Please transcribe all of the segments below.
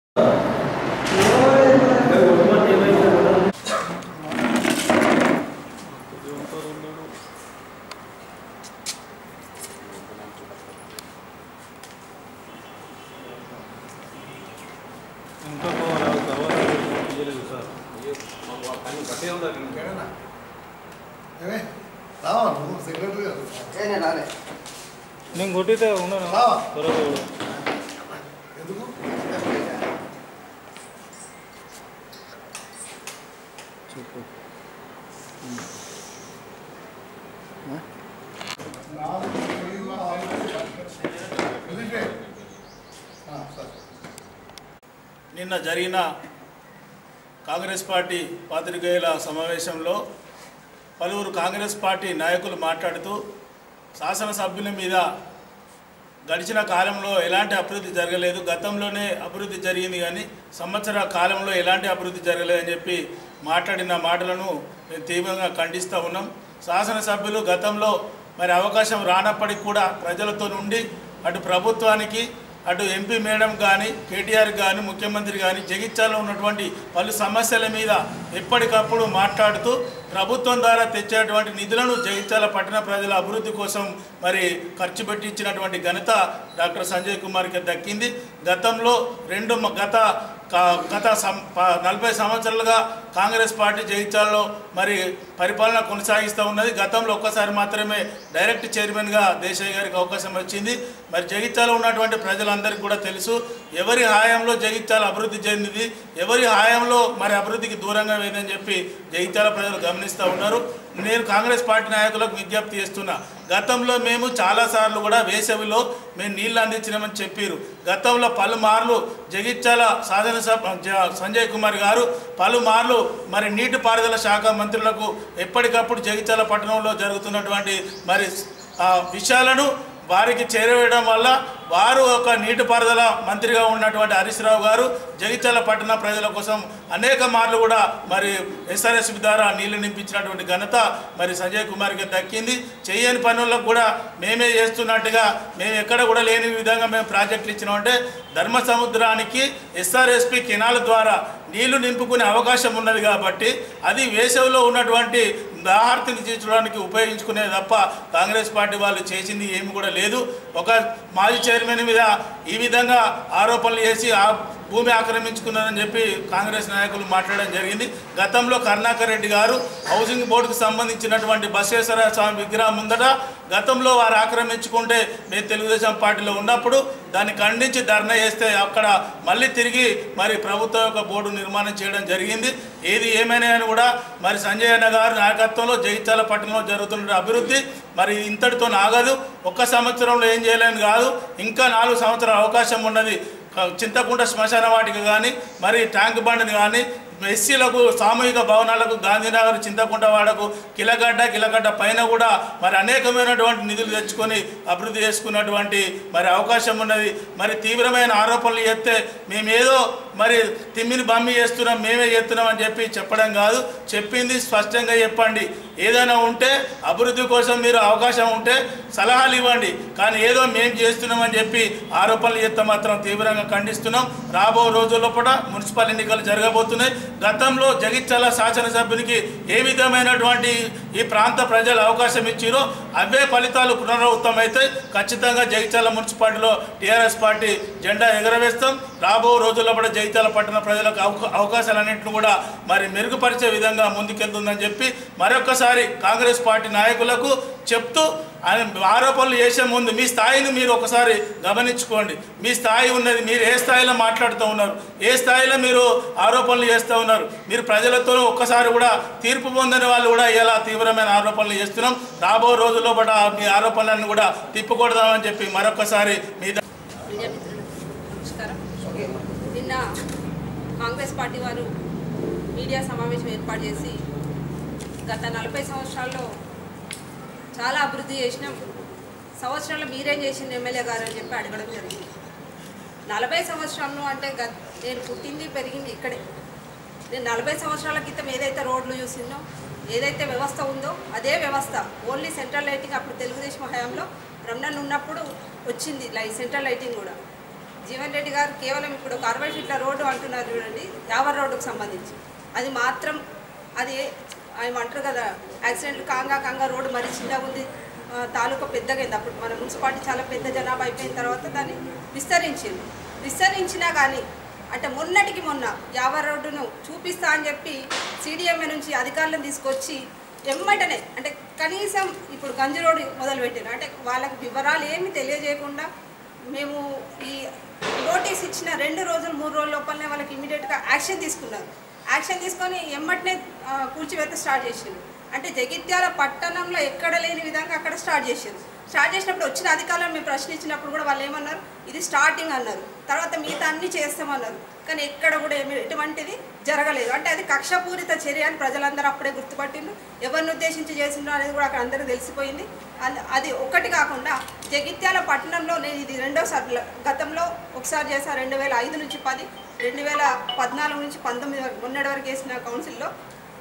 ఇంకా పోవాలి తర్వాత తీయలేదు సార్ ఏమే రావా నువ్వు సెక్రటరీ గారు నేను కొట్టితే ఉన్నాను రా. త్వరగా పోదాం. ఎందుకు చెప్పు నాలుగు ఐదు ఆరు ఎందుకే ఆ, సరే నిన్న జరిగిన కాంగ్రెస్ పార్టీ పాత్రికేయుల సమావేశంలో పలువురు కాంగ్రెస్ పార్టీ నాయకులు మాట్లాడుతూ శాసనసభ్యుల మీద గడిచిన కాలంలో ఎలాంటి అభివృద్ధి జరగలేదు గతంలోనే అభివృద్ధి జరిగింది కానీ సంవత్సర కాలంలో ఎలాంటి అభివృద్ధి జరగలేదని చెప్పి మాట్లాడిన మాటలను మేము తీవ్రంగా ఖండిస్తూ ఉన్నాం శాసనసభ్యులు గతంలో మరి అవకాశం రానప్పటికి కూడా ప్రజలతో నుండి అటు ప్రభుత్వానికి అటు ఎంపీ మేడం కానీ కేటీఆర్ కానీ ముఖ్యమంత్రి కానీ జగిత్యాలలో ఉన్నటువంటి పలు సమస్యల మీద ఎప్పటికప్పుడు మాట్లాడుతూ ప్రభుత్వం ద్వారా తెచ్చేటువంటి నిధులను జగిత్యాల పట్టణ ప్రజల అభివృద్ధి కోసం మరి ఖర్చు పెట్టి ఇచ్చినటువంటి ఘనత డాక్టర్ సంజయ్ కుమార్కి దక్కింది గతంలో రెండు మ- గత క- గత సం ప- నలభై సంవత్సరాలుగా కాంగ్రెస్ పార్టీ జగిత్యాలలో మరి పరిపాలన కొనసాగిస్తూ ఉన్నది గతంలో ఒక్కసారి మాత్రమే డైరెక్ట్ చైర్మన్గా దేశాయ్ గారికి అవకాశం వచ్చింది మరి జగిత్యాలలో ఉన్నటువంటి ప్రజలందరికీ కూడా తెలుసు ఎవరి హాయంలో జగిత్యాల అభివృద్ధి చెందింది ఎవరి హాయంలో మరి అభివృద్ధికి దూరంగా వేదని చెప్పి జగిత్యాల ప్రజలు గమనిస్తూ ఉన్నారు నేను కాంగ్రెస్ పార్టీ నాయకులకు విజ్ఞప్తి చేస్తున్నా గతంలో మేము చాలాసార్లు కూడా వేసవిలో మేము నీళ్లు అందించినామని చెప్పారు గతంలో పలుమార్లు జగిత్యాల శాసనసభ జ- సంజయ్ కుమార్ గారు పలుమార్లు మరి నీటిపారుదల శాఖ మంత్రులకు ఎప్పటికప్పుడు జగిత్యాల పట్టణంలో జరుగుతున్నటువంటి మరి ఆ విషయాలను వారికి చేరవేయడం వల్ల వారు ఒక నీటిపారుదల మంత్రిగా ఉన్నటువంటి హరీష్ రావు గారు జగిత్యాల పట్టణ ప్రజల కోసం అనేక మార్లు కూడా మరి ఎస్ఆర్ఎస్ ద్వారా నీళ్లు నింపించినటువంటి ఘనత మరి సంజయ్ కుమార్కి దక్కింది చేయని పనులకు కూడా మేమే చేస్తున్నట్టుగా మేము ఎక్కడ కూడా లేని విధంగా మేము ప్రాజెక్టులు ఇచ్చినామంటే ధర్మ సముద్రానికి ఎస్ఆర్ఎస్పి కెనాల్ ద్వారా నీళ్లు నింపుకునే అవకాశం ఉన్నది కాబట్టి అది వేసవిలో ఉన్నటువంటి దాహార్తిని తీర్చడానికి ఉపయోగించుకునేది తప్ప కాంగ్రెస్ పార్టీ వాళ్ళు చేసింది ఏమి కూడా లేదు ఒక మాజీ చైర్మన్ మీద ఈ విధంగా ఆరోపణలు చేసి ఆ భూమి ఆక్రమించుకున్నారని చెప్పి కాంగ్రెస్ నాయకులు మాట్లాడడం జరిగింది గతంలో కరుణాకర్ రెడ్డి గారు హౌసింగ్ బోర్డుకు సంబంధించినటువంటి బసవేశ్వర స్వామి విగ్రహం ముందట గతంలో వారు ఆక్రమించుకుంటే మేము తెలుగుదేశం పార్టీలో ఉన్నప్పుడు దాన్ని ఖండించి ధర్నా చేస్తే అక్కడ మళ్ళీ తిరిగి మరి ప్రభుత్వం యొక్క బోర్డు నిర్మాణం చేయడం జరిగింది ఏది ఏమైనా అని కూడా మరి సంజయ్ అన్న గారి నాయకత్వంలో జగిత్యాల పట్టణంలో జరుగుతున్న అభివృద్ధి మరి ఇంతటితో ఆగదు ఒక్క సంవత్సరంలో ఏం చేయలేని కాదు ఇంకా నాలుగు సంవత్సరాల అవకాశం ఉన్నది క- చింతకుంట శ్మశాన వాటిక కానీ మరి ట్యాంక్ బండ్ని కానీ ఎస్సీలకు సామూహిక భవనాలకు గాంధీనగర్ చింతకుంట వాడకు కిలగడ్డ కిలగడ్డ పైన కూడా మరి అనేకమైనటువంటి నిధులు తెచ్చుకొని అభివృద్ధి చేసుకున్నటువంటి మరి అవకాశం ఉన్నది మరి తీవ్రమైన ఆరోపణలు చేస్తే మేమేదో మరి తిమ్మిని బమ్మి చేస్తున్నాం మేమే చేస్తున్నాం అని చెప్పి చెప్పడం కాదు చెప్పింది స్పష్టంగా చెప్పండి ఏదైనా ఉంటే అభివృద్ధి కోసం మీరు అవకాశం ఉంటే సలహాలు ఇవ్వండి కానీ ఏదో మేము చేస్తున్నామని చెప్పి ఆరోపణలు చేస్తే మాత్రం తీవ్రంగా ఖండిస్తున్నాం రాబో రోజుల్లో కూడా మున్సిపల్ ఎన్నికలు జరగబోతున్నాయి గతంలో జగిత్యాల శాసనసభ్యునికి ఏ విధమైనటువంటి ఈ ప్రాంత ప్రజలు అవకాశం ఇచ్చిరో అవే ఫలితాలు పునరావృతం అయితే ఖచ్చితంగా జగిత్యాల మున్సిపాలిటీలో టీఆర్ఎస్ పార్టీ జెండా ఎగరవేస్తాం రాబో రోజుల్లో కూడా జగిత్యాల పట్టణ ప్రజలకు అవకా- అవకాశాలన్నింటిని కూడా మరి మెరుగుపరిచే విధంగా ముందుకెళ్తుందని చెప్పి మరొకసారి కాంగ్రెస్ పార్టీ నాయకులకు చెప్తూ ఆయన ఆరోపణలు చేసే ముందు మీ స్థాయిని మీరు ఒకసారి గమనించుకోండి మీ స్థాయి ఉన్నది మీరు ఏ స్థాయిలో మాట్లాడుతూ ఉన్నారు ఏ స్థాయిలో మీరు ఆరోపణలు చేస్తూ ఉన్నారు మీరు ప్రజలతో ఒక్కసారి కూడా తీర్పు పొందని వాళ్ళు కూడా ఇలా తీవ్రమైన ఆరోపణలు చేస్తున్నాం రాబో రోజుల్లో కూడా మీ ఆరోపణలను కూడా తిప్పుకొడదామని చెప్పి మరొకసారి మీ ద- మీడియా మిత్రులకు నమస్కారం నిన్న కాంగ్రెస్ పార్టీ వారు మీడియా సమావేశం ఏర్పాటు చేసి గత నలభై సంవత్సరాల్లో చాలా అభివృద్ధి చేసినాం సంవత్సరాలు మీరేం చేసింది ఎమ్మెల్యే గారు అని చెప్పి అడగడం జరిగింది నలభై సంవత్సరంలో అంటే గత నేను పుట్టింది పెరిగింది ఇక్కడే నేను నలభై సంవత్సరాల క్రితం ఏదైతే రోడ్లు చూసిందో ఏదైతే వ్యవస్థ ఉందో అదే వ్యవస్థ ఓన్లీ సెంట్రల్ లైటింగ్ అప్పుడు తెలుగుదేశం హయాంలో రమణన్ ఉన్నప్పుడు వచ్చింది లై సెంట్రల్ లైటింగ్ కూడా జీవన్ రెడ్డి గారు కేవలం ఇప్పుడు ఒక అరవై ఫీట్ల రోడ్డు అంటున్నారు చూడండి యావర్ రోడ్డుకు సంబంధించి అది మాత్రం అది ఆయన అంటారు కదా యాక్సిడెంట్లు కాంగా కాంగా రోడ్డు మరీ చిన్నగా ఉంది ఆ, తాలూకా పెద్దగా అయింది అప్పుడు మన మున్సిపాలిటీ చాలా పెద్ద జనాభా అయిపోయిన తర్వాత దాన్ని విస్తరించింది విస్తరించినా కానీ అంటే మొన్నటికి మొన్న యావర్ రోడ్డును చూపిస్తా అని చెప్పి సిడిఎంఏ నుంచి అధికారులను తీసుకొచ్చి ఎమ్మటనే అంటే కనీసం ఇప్పుడు గంజి రోడ్డు మొదలుపెట్టారు అంటే వాళ్ళకి వివరాలు ఏమి తెలియజేయకుండా మేము ఈ నోటీస్ ఇచ్చిన రెండు రోజులు మూడు రోజుల లోపలనే వాళ్ళకి ఇమీడియట్గా యాక్షన్ తీసుకున్నారు యాక్షన్ తీసుకొని ఎమ్మటనే ఆ, కూల్చివేత స్టార్ట్ చేసిండు అంటే జగిత్యాల పట్టణంలో ఎక్కడ లేని విధంగా అక్కడ స్టార్ట్ చేసిండు స్టార్ట్ చేసినప్పుడు వచ్చిన అధికారులను మేము ప్రశ్నించినప్పుడు కూడా వాళ్ళు ఏమన్నారు ఇది స్టార్టింగ్ అన్నారు తర్వాత మిగతా అన్ని చేస్తామన్నారు కానీ ఎక్కడ కూడా ఏమి ఎటువంటిది జరగలేదు అంటే అది కక్షపూరిత చర్య అని ప్రజలందరూ అప్పుడే గుర్తుపట్టిండ్రు ఎవరిని ఉద్దేశించి చేసిండ్రు అనేది కూడా అక్కడ అందరికీ తెలిసిపోయింది అంద- అది ఒకటి కాకుండా జగిత్యాల పట్టణంలో నేను ఇది రెండోసారి ల- గతంలో ఒకసారి చేసా రెండు వేల ఐదు నుంచి పది రెండు వేల పద్నాలుగు నుంచి పంతొమ్మిది వరకు మొన్నటి వరకు వేసిన కౌన్సిల్లో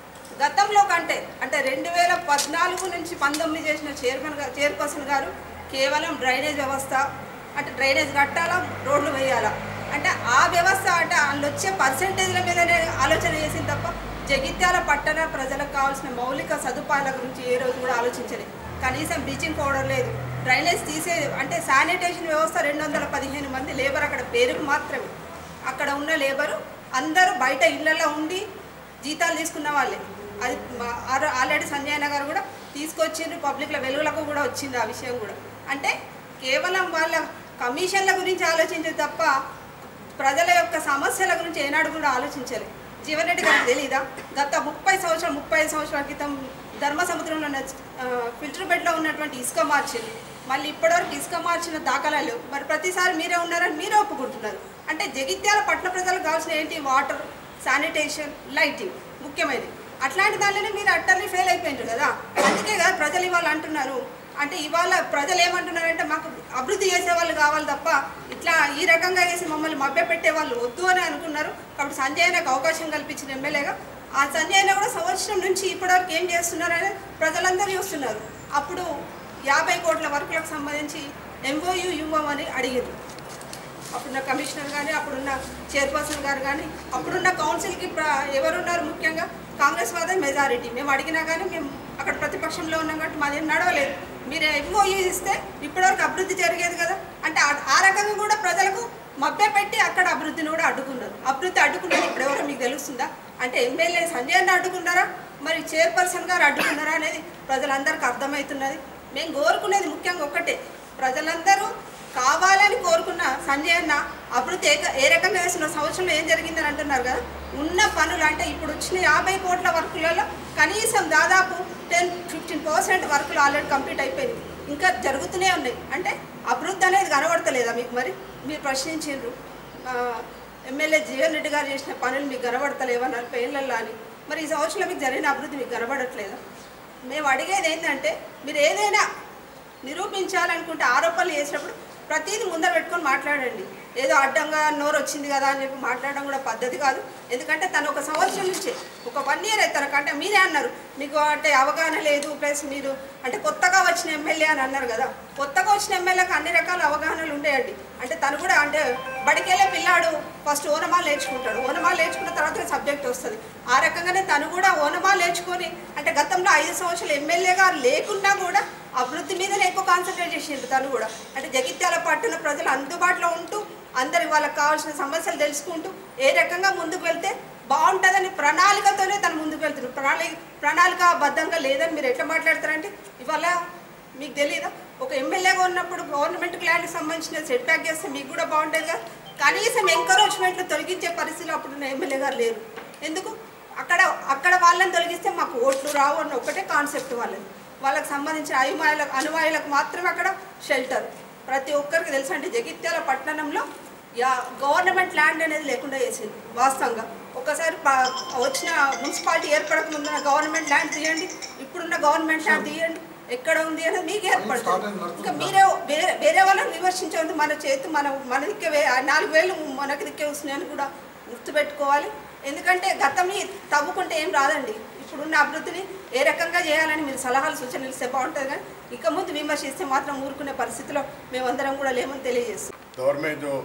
గతంలో కంటే అంటే రెండు వేల పద్నాలుగు నుంచి పంతొమ్మిది చేసిన చైర్మన్ గా చైర్పర్సన్ గారు కేవలం డ్రైనేజ్ వ్యవస్థ అంటే డ్రైనేజ్ కట్టాలా రోడ్లు వేయాలా అంటే ఆ వ్యవస్థ అంటే అందులో వచ్చే పర్సంటేజ్ల మీదనే ఆలోచన చేసింది తప్ప జగిత్యాల పట్టణ ప్రజలకు కావాల్సిన మౌలిక సదుపాయాల గురించి ఏ రోజు కూడా ఆలోచించలేదు కనీసం బ్లీచింగ్ పౌడర్ లేదు డ్రైనేజ్ తీసే అంటే శానిటేషన్ వ్యవస్థ రెండు వందల పదిహేను మంది లేబర్ అక్కడ పేరుకు మాత్రమే అక్కడ ఉన్న లేబరు అందరూ బయట ఇళ్లలో ఉండి జీతాలు తీసుకున్న వాళ్ళే అది మా- ఆర- ఆల్రెడీ సంజయ్ నగర్ కూడా తీసుకొచ్చిండ్రు పబ్లిక్లో వెలుగులకు కూడా వచ్చింది ఆ విషయం కూడా అంటే కేవలం వాళ్ళ కమిషన్ల గురించి ఆలోచించే తప్ప ప్రజల యొక్క సమస్యల గురించి ఏనాడు కూడా ఆలోచించాలి జీవన్ రెడ్డి గారికి తెలీదా గత ముప్పై సంవత్సరాలు ముప్పై ఐదు సంవత్సరాల క్రితం ధర్మ సముద్రంలో ఉన్న ఆ, ఫిల్టర్ బెడ్లో ఉన్నటువంటి ఇసుక మార్చింది మళ్ళీ ఇప్పటివరకు ఇసుక మార్చిన దాఖలాలు లేవు. మరి ప్రతిసారి మీరే ఉన్నారని మీరే ఒప్పుకుంటున్నారు అంటే జగిత్యాల పట్టణ ప్రజలకు కావాల్సిన ఏంటి వాటర్ శానిటేషన్ లైటింగ్ ముఖ్యమైనది అట్లాంటి దానిలోనే మీరు అట్టర్లీ ఫెయిల్ అయిపోయింటారు కదా అందుకే కదా ప్రజలు ఇవాళ అంటున్నారు అంటే ఇవాళ ప్రజలు ఏమంటున్నారంటే మాకు అభివృద్ధి చేసే వాళ్ళు కావాలి తప్ప ఇట్లా ఈ రకంగా చేసి మమ్మల్ని మభ్య పెట్టే వాళ్ళు వద్దు అని అనుకున్నారు కాబట్టి సంజయ్ నాకు అవకాశం కల్పించిన ఎమ్మెల్యేగా ఆ సంజయ్ అన్న కూడా సంవత్సరం నుంచి ఇప్పటివరకు ఏం చేస్తున్నారని ప్రజలందరూ చూస్తున్నారు అప్పుడు యాభై కోట్ల వర్కులకు సంబంధించి ఎంఓయూ ఇవ్వమని అడిగారు అప్పుడున్న కమిషనర్ కానీ అప్పుడున్న చైర్పర్సన్ గారు కానీ అప్పుడున్న కౌన్సిల్కి ప్ర ఎవరున్నారు ముఖ్యంగా కాంగ్రెస్ వాదే మెజారిటీ మేము అడిగినా కానీ మేము అక్కడ ప్రతిపక్షంలో ఉన్నాం కాబట్టి మాదేం నడవలేదు మీరు ఎంఓయూ ఇస్తే ఇప్పటివరకు అభివృద్ధి జరిగేది కదా అంటే ఆ- ఆ రకంగా కూడా ప్రజలకు మభ్య పెట్టి అక్కడ అభివృద్ధిని కూడా అడ్డుకున్నారు అభివృద్ధి అడ్డుకున్నది ఇప్పుడు ఎవరో మీకు తెలుస్తుందా అంటే ఎమ్మెల్యే సంజయ్ అన్న అడ్డుకున్నారా మరి చైర్పర్సన్ గారు అడ్డుకున్నారా అనేది ప్రజలందరికీ అర్థమవుతున్నది మేము కోరుకునేది ముఖ్యంగా ఒక్కటే ప్రజలందరూ కావాలని కోరుకున్న సంజయ్ అన్న అభివృద్ధి ఏ ఏ రకంగా చేసిన సంవత్సరంలో ఏం జరిగిందని అంటున్నారు కదా ఉన్న పనులు అంటే ఇప్పుడు వచ్చిన యాభై కోట్ల వర్కులలో కనీసం దాదాపు టెన్ ఫిఫ్టీన్ పర్సెంట్ వర్కులు ఆల్రెడీ కంప్లీట్ అయిపోయింది ఇంకా జరుగుతూనే ఉన్నాయి అంటే అభివృద్ధి అనేది కనబడతలేదా మీకు మరి మీరు ప్రశ్నించిండ్రు ఆ, ఎమ్మెల్యే జీవన్ రెడ్డి గారు చేసిన పనులు మీకు కనబడతలేవా నలభై ఏళ్ళల్లో అని మరి ఈ సంవత్సరంలో మీకు జరిగిన అభివృద్ధి మీకు కనబడట్లేదా మేము అడిగేది ఏంటంటే మీరు ఏదైనా నిరూపించాలనుకుంటే ఆరోపణలు చేసినప్పుడు ప్రతిదీ ముందర పెట్టుకొని మాట్లాడండి ఏదో అడ్డంగా నోరు వచ్చింది కదా అని చెప్పి మాట్లాడడం కూడా పద్ధతి కాదు ఎందుకంటే తను ఒక సంవత్సరం నుంచి ఒక వన్ ఇయర్ అవుతారు అంటే మీరే అన్నారు మీకు అంటే అవగాహన లేదు ప్లస్ మీరు అంటే కొత్తగా వచ్చిన ఎమ్మెల్యే అని అన్నారు కదా కొత్తగా వచ్చిన ఎమ్మెల్యేకి అన్ని రకాల అవగాహనలు ఉండేయండి అంటే తను కూడా అంటే బడికెళ్ళే పిల్లాడు ఫస్ట్ ఓనమాలు నేర్చుకుంటాడు ఓనమాలు నేర్చుకున్న తర్వాత సబ్జెక్ట్ వస్తుంది ఆ రకంగానే తను కూడా ఓనమాలు నేర్చుకొని అంటే గతంలో ఐదు సంవత్సరాలు ఎమ్మెల్యే గారు లేకున్నా కూడా అభివృద్ధి మీదనే ఎక్కువ కాన్సన్ట్రేట్ చేసిండు తను కూడా అంటే జగిత్యాల పట్టణ ప్రజలు అందుబాటులో ఉంటూ అందరి వాళ్ళకి కావాల్సిన సమస్యలు తెలుసుకుంటూ ఏ రకంగా ముందుకు వెళ్తే బాగుంటుందని ప్రణాళికతోనే తను ముందుకు వెళ్తున్నారు ప్రణాళిక ప్రణాళికాబద్ధంగా లేదని మీరు ఎట్లా మాట్లాడతారంటే ఇవాళ మీకు తెలియదా ఒక ఎమ్మెల్యేగా ఉన్నప్పుడు గవర్నమెంట్ ల్యాండ్కి సంబంధించిన సెట్ బ్యాక్ చేస్తే మీకు కూడా బాగుంటుంది కదా కనీసం ఎంకరేజ్మెంట్లు తొలగించే పరిస్థితిలో అప్పుడున్న ఎమ్మెల్యే గారు లేరు ఎందుకు అక్కడ అక్కడ వాళ్ళని తొలగిస్తే మాకు ఓట్లు రావు అన్న ఒకటే కాన్సెప్ట్ వాళ్ళది వాళ్ళకి సంబంధించిన అయుమాయులకు అనుమాయులకు మాత్రమే అక్కడ షెల్టర్ ప్రతి ఒక్కరికి తెలుసు అంటే జగిత్యాల పట్టణంలో యా గవర్నమెంట్ ల్యాండ్ అనేది లేకుండా చేసింది వాస్తవంగా ఒకసారి ప- వచ్చిన మున్సిపాలిటీ ఏర్పడక ముందున్న గవర్నమెంట్ ల్యాండ్ తీయండి ఇప్పుడున్న గవర్నమెంట్ ల్యాండ్ తీయండి ఎక్కడ ఉంది అనేది మీకు ఏర్పడుతుంది ఇంకా మీరే వేరే వేరే వాళ్ళని విమర్శించవద్దు మన చేతి మన మన దిక్కే వే- నాలుగు వేలు మనకి దిక్కే వస్తున్నాయని కూడా గుర్తుపెట్టుకోవాలి ఎందుకంటే గతం తవ్వుకుంటే ఏం రాదండి ఇప్పుడున్న అభివృద్ధిని ఏ రకంగా చేయాలని మీరు సలహాలు సూచనలు ఇస్తే బాగుంటుంది కానీ ఇక ముందు విమర్శిస్తే మాత్రం ఊరుకునే పరిస్థితిలో మేమందరం కూడా లేమని తెలియజేస్తాం गवर्नमेंट जो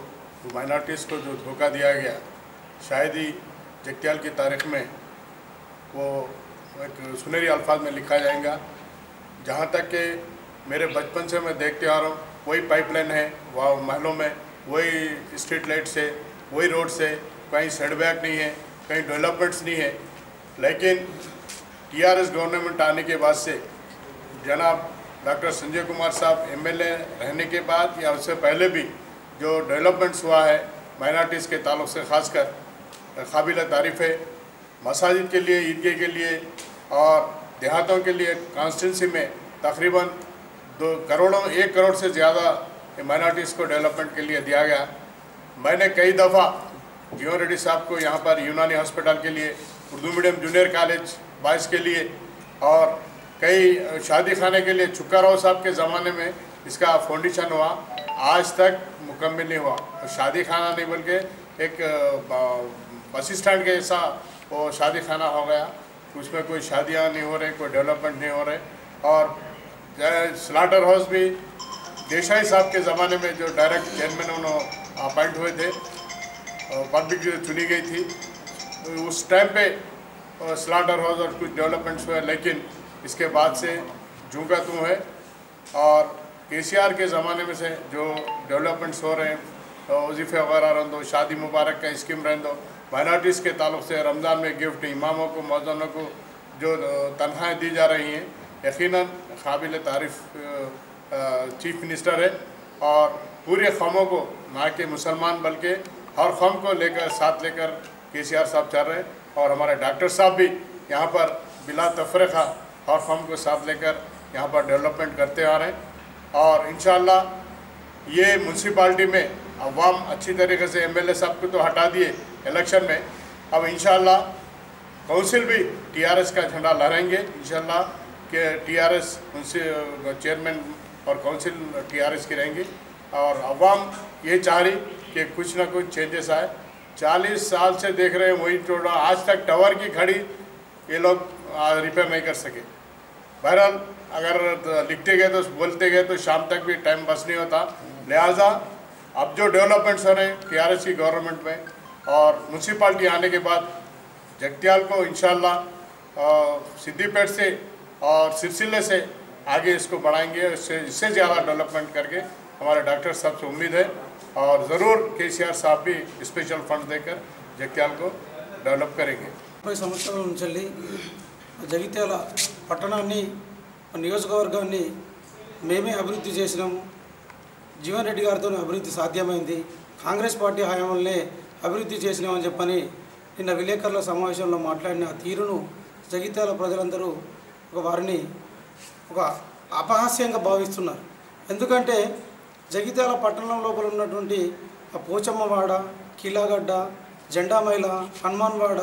तो माइनॉरिटीज़ को जो धोखा दिया गया शायद ही जगत्याल की तारीख में वो एक सुनहरी अल्फाज में लिखा जाएगा जहाँ तक कि मेरे बचपन से मैं देखते आ रहा हूँ वही पाइपलाइन है वहाँ महलों में वही स्ट्रीट लाइट से वही रोड से कहीं सेटबैक नहीं है कहीं डेवलपमेंट्स नहीं है लेकिन टीआरएस गवर्नमेंट आने के बाद से जनाब डॉक्टर संजय कुमार साहब एमएलए रहने के बाद या उससे पहले भी जो डेवलपमेंट्स हुआ है माइनॉरिटीज़ के ताल्लुक से खासकर काबिल तारीफ़ है मसाजिद के लिए ईदगाह के लिए और देहातों के लिए कॉन्स्टिट्यूंसी में तकरीबन दो करोड़ों एक करोड़ से ज़्यादा माइनॉरिटीज़ को डेवलपमेंट के लिए दिया गया मैंने कई दफ़ा जीवन रेड्डी साहब को यहाँ पर यूनानी हॉस्पिटल के लिए Urdu medium junior college boys के लिए और कई शादी खाने के लिए चुक्का राव साहब के ज़माने में इसका फाउंडेशन हुआ आज तक मुकम्मल नहीं हुआ और शादी खाना नहीं बल्कि एक ब- बस स्टैंड के जैसा वो शादी खाना हो गया उसमें कोई शादियाँ नहीं हो रही कोई डेवलपमेंट नहीं हो रहे और स्लाटर हाउस भी देसाई साहब के ज़माने में जो डायरेक्ट चेयरमैन उन्होंने अपॉइंट हुए थे पब्लिक जो चुनी गई थी उस टाइम पे स्लाटर हाउस और कुछ डेवलपमेंट्स हुए लेकिन इसके बाद से झूका तू है और के के ज़माने में से जो डेवलपमेंट्स हो रहे हैं तो वजीफ़े वगैरह रहन दो शादी मुबारक का स्कीम रहन दो माइनॉरिटीज़ के ताल्लुक से रमज़ान में गिफ्ट इमामों को मौजनों को जो तनख्वाहें दी जा रही हैं यकीनन काबिल तारीफ़ चीफ मिनिस्टर है और पूरे कौमों को ना कि मुसलमान बल्कि हर कौम को लेकर साथ लेकर के साहब चल रहे हैं और हमारे डॉक्टर साहब भी यहाँ पर बिला तफरक़ा हर कौम को साथ लेकर यहाँ पर डेवलपमेंट करते आ रहे हैं और इन ये म्यूनसिपाल्टी में अवाम अच्छी तरीके से एमएलए साहब को तो हटा दिए इलेक्शन में अब इन काउंसिल भी टीआरएस का झंडा लहराएंगे इन के टीआरएस उनसे चेयरमैन और काउंसिल टीआरएस की रहेंगी और अवाम ये चाह रही कि कुछ ना कुछ चेंजेस आए चालीस साल से देख रहे हैं वही टोड़ा आज तक टावर की खड़ी ये लोग रिपेयर नहीं कर सके बहरहाल अगर लिखते गए तो बोलते गए तो शाम तक भी टाइम बस नहीं होता लिहाजा अब जो डेवलपमेंट्स हो रहे हैं टी की गवर्नमेंट में और म्यूनसिपाल्टी आने के बाद जगत्याल को इंशाल्लाह सिद्दीपेट से और सिलसिले से आगे इसको बढ़ाएंगे इससे इससे ज़्यादा डेवलपमेंट करके हमारे डॉक्टर साहब से उम्मीद है और ज़रूर के साहब भी स्पेशल फंड देकर जगत्याल को डेवलप करेंगे ముప్పై సంవత్సరాల నుంచి వెళ్ళి జగిత్యాల పట్టణాన్ని నియోజకవర్గాన్ని మేమే అభివృద్ధి చేసినాము జీవన్ రెడ్డి గారితో అభివృద్ధి సాధ్యమైంది కాంగ్రెస్ పార్టీ హయాంలోనే అభివృద్ధి చేసినామని చెప్పని నిన్న విలేకరుల సమావేశంలో మాట్లాడిన ఆ తీరును జగిత్యాల ప్రజలందరూ ఒక వారిని ఒక అపహాస్యంగా భావిస్తున్నారు ఎందుకంటే జగిత్యాల పట్టణం లోపల ఉన్నటువంటి ఆ పోచమ్మవాడ కీలాగడ్డ జెండామైల హనుమాన్వాడ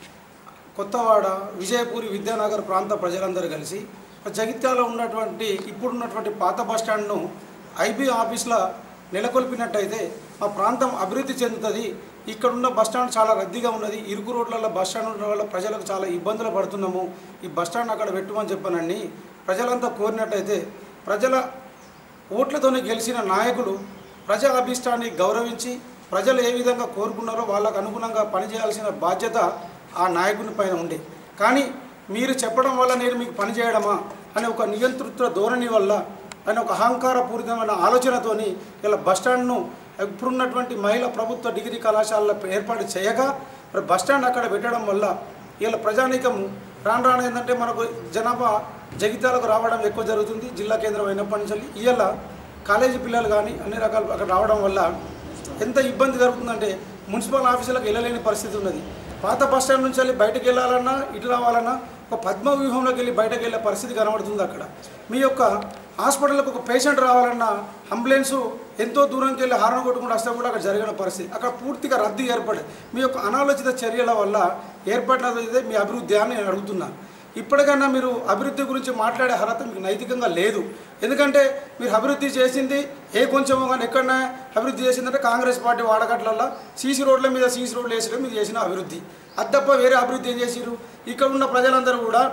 కొత్తవాడ విజయపూరి విద్యానగర్ ప్రాంత ప్రజలందరూ కలిసి జగిత్యాలలో ఉన్నటువంటి ఇప్పుడున్నటువంటి పాత బస్టాండ్ను ఐబీ ఆఫీస్లో నెలకొల్పినట్టయితే మా ప్రాంతం అభివృద్ధి చెందుతుంది ఇక్కడున్న బస్టాండ్ చాలా రద్దీగా ఉన్నది ఇరుకు రోడ్లలో బస్టాండ్ ఉండడం వల్ల ప్రజలకు చాలా ఇబ్బందులు పడుతున్నాము ఈ బస్టాండ్ అక్కడ పెట్టమని చెప్పానని ప్రజలంతా కోరినట్టయితే ప్రజల ఓట్లతోనే గెలిచిన నాయకులు ప్రజా అభిష్టాన్ని గౌరవించి ప్రజలు ఏ విధంగా కోరుకున్నారో వాళ్ళకు అనుగుణంగా పనిచేయాల్సిన బాధ్యత ఆ నాయకుని పైన ఉండే కానీ మీరు చెప్పడం వల్ల నేను మీకు పనిచేయడమా అనే ఒక నియంతృత్వ ధోరణి వల్ల అనే ఒక అహంకారపూరితమైన ఆలోచనతోని ఇలా బస్టాండ్ను ఇప్పుడున్నటువంటి మహిళా ప్రభుత్వ డిగ్రీ కళాశాలలో ఏర్పాటు చేయగా మరి బస్టాండ్ అక్కడ పెట్టడం వల్ల ఇలా ప్రజానీకం రాను రాను ఏంటంటే మనకు జనాభా జగిత్యాలకు రావడం ఎక్కువ జరుగుతుంది జిల్లా కేంద్రం అయినప్పటి నుంచి ఇవాళ కాలేజీ పిల్లలు కానీ అన్ని రకాలు అక్కడ రావడం వల్ల ఎంత ఇబ్బంది జరుగుతుందంటే మున్సిపల్ ఆఫీసులకు వెళ్ళలేని పరిస్థితి ఉన్నది పాత బస్ స్టాండ్ నుంచి వెళ్ళి బయటకు వెళ్ళాలన్నా ఇటు రావాలన్నా ఒక పద్మ వ్యూహంలోకి వెళ్ళి బయటకు వెళ్ళే పరిస్థితి కనబడుతుంది అక్కడ మీ యొక్క హాస్పిటల్కి ఒక పేషెంట్ రావాలన్నా అంబులెన్సు ఎంతో దూరంకి వెళ్ళి హార్న్ కొట్టుకుంటూ వస్తే కూడా అక్కడ జరిగిన పరిస్థితి అక్కడ పూర్తిగా రద్దీ ఏర్పడింది మీ యొక్క అనాలోచిత చర్యల వల్ల ఏర్పడినది మీ అభివృద్ధి అని నేను అడుగుతున్నాను ఇప్పటికైనా మీరు అభివృద్ధి గురించి మాట్లాడే అర్హత మీకు నైతికంగా లేదు ఎందుకంటే మీరు అభివృద్ధి చేసింది ఏ కొంచెమో కానీ ఎక్కడన్నా అభివృద్ధి చేసిందంటే కాంగ్రెస్ పార్టీ వాడకట్లల్లో సీసీ రోడ్ల మీద సీసీ రోడ్లు వేసడం మీరు చేసిన అభివృద్ధి అది తప్ప వేరే అభివృద్ధి ఏం చేసిరు ఇక్కడ ఉన్న ప్రజలందరూ కూడా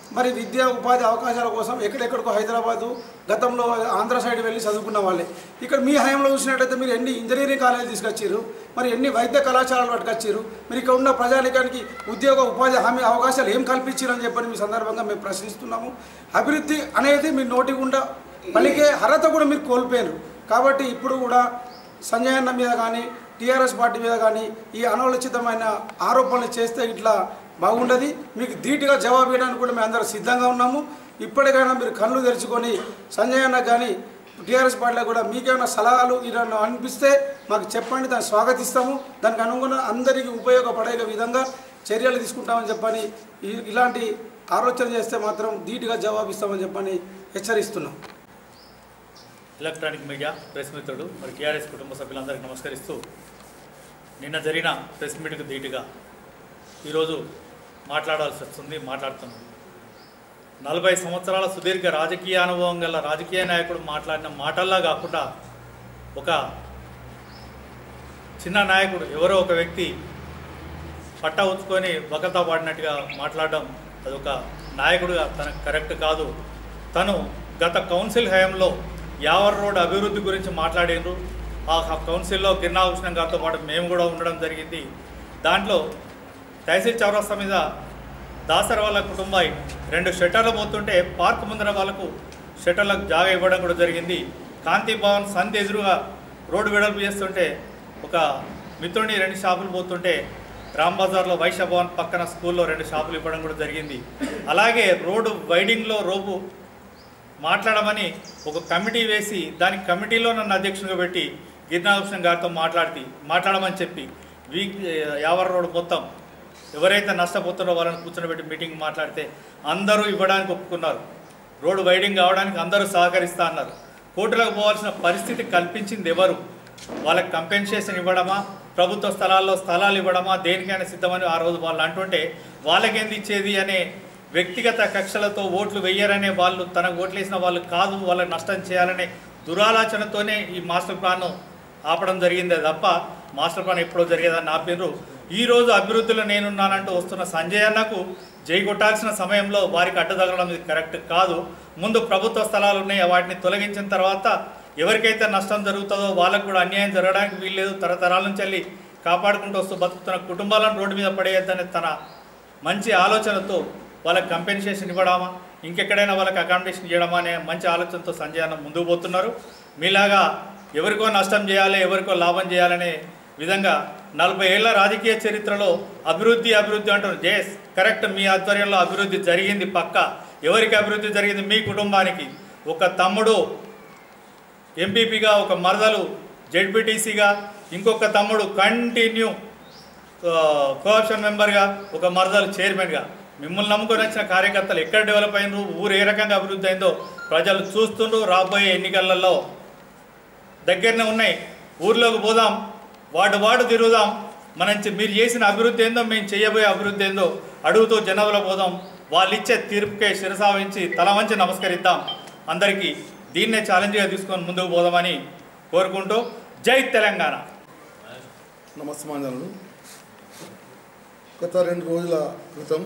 మరి విద్యా ఉపాధి అవకాశాల కోసం ఎక్కడెక్కడికో హైదరాబాదు గతంలో ఆంధ్ర సైడ్ వెళ్ళి చదువుకున్న వాళ్ళే ఇక్కడ మీ హయాంలో చూసినట్టయితే మీరు ఎన్ని ఇంజనీరింగ్ కాలేజీలు తీసుకొచ్చారు మరి ఎన్ని వైద్య కళాశాలలు పట్టుకొచ్చారు మీరు ఇక్కడ ఉన్న ప్రజానికానికి ఉద్యోగ ఉపాధి హామీ అవకాశాలు ఏం కల్పించారు అని చెప్పని మీ సందర్భంగా మేము ప్రశ్నిస్తున్నాము అభివృద్ధి అనేది మీ నోటి గుండా పలికే అర్హత కూడా మీరు కోల్పోయారు కాబట్టి ఇప్పుడు కూడా సంజయ్ అన్న మీద కానీ టీఆర్ఎస్ పార్టీ మీద కానీ ఈ అనాలోచితమైన ఆరోపణలు చేస్తే ఇట్లా బాగుండదు మీకు ధీటుగా జవాబు ఇవ్వడానికి కూడా మేము అందరం సిద్ధంగా ఉన్నాము ఇప్పటికైనా మీరు కళ్ళు తెరుచుకొని సంజయ్ అన్న కానీ టీఆర్ఎస్ పార్టీలో కూడా మీకేమైనా సలహాలు ఇలా అనిపిస్తే మాకు చెప్పండి దాన్ని స్వాగతిస్తాము దానికి అనుగుణంగా అందరికీ ఉపయోగపడే విధంగా చర్యలు తీసుకుంటామని చెప్పని ఈ- ఇలాంటి ఆలోచన చేస్తే మాత్రం ధీటుగా జవాబు ఇస్తామని చెప్పని హెచ్చరిస్తున్నాం ఎలక్ట్రానిక్ మీడియా ప్రెస్ మిత్రుడు మరి టీఆర్ఎస్ కుటుంబ సభ్యులందరికీ నమస్కరిస్తూ నిన్న జరిగిన ప్రెస్ మీట్కు ధీటుగా ఈరోజు మాట్లాడాల్సి వస్తుంది మాట్లాడుతున్నాం నలభై సంవత్సరాల సుదీర్ఘ రాజకీయ అనుభవం గల రాజకీయ నాయకుడు మాట్లాడిన మాటల్లా కాకుండా ఒక చిన్న నాయకుడు ఎవరో ఒక వ్యక్తి పట్ట ఉంచుకొని బకతా పాడినట్టుగా మాట్లాడడం అదొక నాయకుడిగా తనకు కరెక్ట్ కాదు తను గత కౌన్సిల్ హయాంలో యావర్ రోడ్ అభివృద్ధి గురించి మాట్లాడిండ్రు ఆ కౌన్సిల్లో గిరినాభూషణం గారితో పాటు మేము కూడా ఉండడం జరిగింది దాంట్లో తహసీల్ చౌరస్తా మీద దాసర్ వాళ్ళ కుటుంబం రెండు షట్టర్లు పోతుంటే పార్క్ ముందర వాళ్ళకు షట్టర్లకు జాగా ఇవ్వడం కూడా జరిగింది కాంతి భవన్ సంత్ ఎదురుగా రోడ్డు వెడల్పు చేస్తుంటే ఒక మిత్రుని రెండు షాపులు పోతుంటే రామ్ బజార్లో వైశ్య భవన్ పక్కన స్కూల్లో రెండు షాపులు ఇవ్వడం కూడా జరిగింది అలాగే రోడ్డు వైడింగ్లో రోబు మాట్లాడమని ఒక కమిటీ వేసి దాని కమిటీలో నన్ను అధ్యక్షునిగా పెట్టి గిరినాభూషణ్ గారితో మాట్లాడి మాట్లాడమని చెప్పి వీక్ యావర్ రోడ్ మొత్తం ఎవరైతే నష్టపోతున్నారో వాళ్ళని కూర్చోబెట్టి మీటింగ్ మాట్లాడితే అందరూ ఇవ్వడానికి ఒప్పుకున్నారు రోడ్డు వైడింగ్ కావడానికి అందరూ సహకరిస్తా అన్నారు కోర్టులకు పోవాల్సిన పరిస్థితి కల్పించింది ఎవరు వాళ్ళకి కంపెన్సేషన్ ఇవ్వడమా ప్రభుత్వ స్థలాల్లో స్థలాలు ఇవ్వడమా దేనికైనా సిద్ధమని ఆ రోజు వాళ్ళు అంటుంటే వాళ్ళకేంది ఇచ్చేది అనే వ్యక్తిగత కక్షలతో ఓట్లు వెయ్యరనే వాళ్ళు తనకు ఓట్లు వేసిన వాళ్ళు కాదు వాళ్ళకి నష్టం చేయాలనే దురాలోచనతోనే ఈ మాస్టర్ ప్లాన్ ఆపడం జరిగిందే తప్ప మాస్టర్ ప్లాన్ ఎప్పుడో జరిగేదని ఆపినరు ఈ రోజు అభివృద్ధిలో నేనున్నానంటూ వస్తున్న సంజయ్ అన్నకు జై కొట్టాల్సిన సమయంలో వారికి అడ్డు తగలడం ఇది కరెక్ట్ కాదు ముందు ప్రభుత్వ స్థలాలు ఉన్నాయి వాటిని తొలగించిన తర్వాత ఎవరికైతే నష్టం జరుగుతుందో వాళ్ళకు కూడా అన్యాయం జరగడానికి వీల్లేదు తరతరాల నుంచి వెళ్ళి కాపాడుకుంటూ వస్తూ బతుకుతున్న కుటుంబాలను రోడ్డు మీద పడేయద్దనే తన మంచి ఆలోచనతో వాళ్ళకి కంపెన్సేషన్ ఇవ్వడమా ఇంకెక్కడైనా వాళ్ళకి అకామిడేషన్ ఇవ్వడమా అనే మంచి ఆలోచనతో సంజయ్ అన్న ముందుకు పోతున్నారు మీలాగా ఎవరికో నష్టం చేయాలి ఎవరికో లాభం చేయాలనే విధంగా నలభై ఏళ్ల రాజకీయ చరిత్రలో అభివృద్ధి అభివృద్ధి అంటున్నారు జేస్ కరెక్ట్ మీ ఆధ్వర్యంలో అభివృద్ధి జరిగింది పక్క ఎవరికి అభివృద్ధి జరిగింది మీ కుటుంబానికి ఒక తమ్ముడు ఎంపీపీగా ఒక మరదలు జెడ్పీటీసీగా ఇంకొక తమ్ముడు కంటిన్యూ కోఆప్షన్ మెంబర్గా ఒక మరదలు చైర్మన్గా మిమ్మల్ని నమ్ముకొని వచ్చిన కార్యకర్తలు ఎక్కడ డెవలప్ అయినరు ఊరు ఏ రకంగా అభివృద్ధి అయిందో ప్రజలు చూస్తుండ్రు రాబోయే ఎన్నికలలో దగ్గరనే ఉన్నాయి ఊర్లోకి పోదాం వాడు వాడు తిరుగుదాం మనం చే- మీరు చేసిన అభివృద్ధి ఏందో మేము చేయబోయే అభివృద్ధి ఏందో అడుగుతూ జనాభాలో పోదాం వాళ్ళు ఇచ్చే తీర్పుకే శిరసావించి తల వంచి నమస్కరిద్దాం అందరికీ దీన్నే ఛాలెంజ్గా తీసుకొని ముందుకు పోదామని కోరుకుంటూ జై తెలంగాణ నమస్మాంజనులు గత రెండు రోజుల క్రితం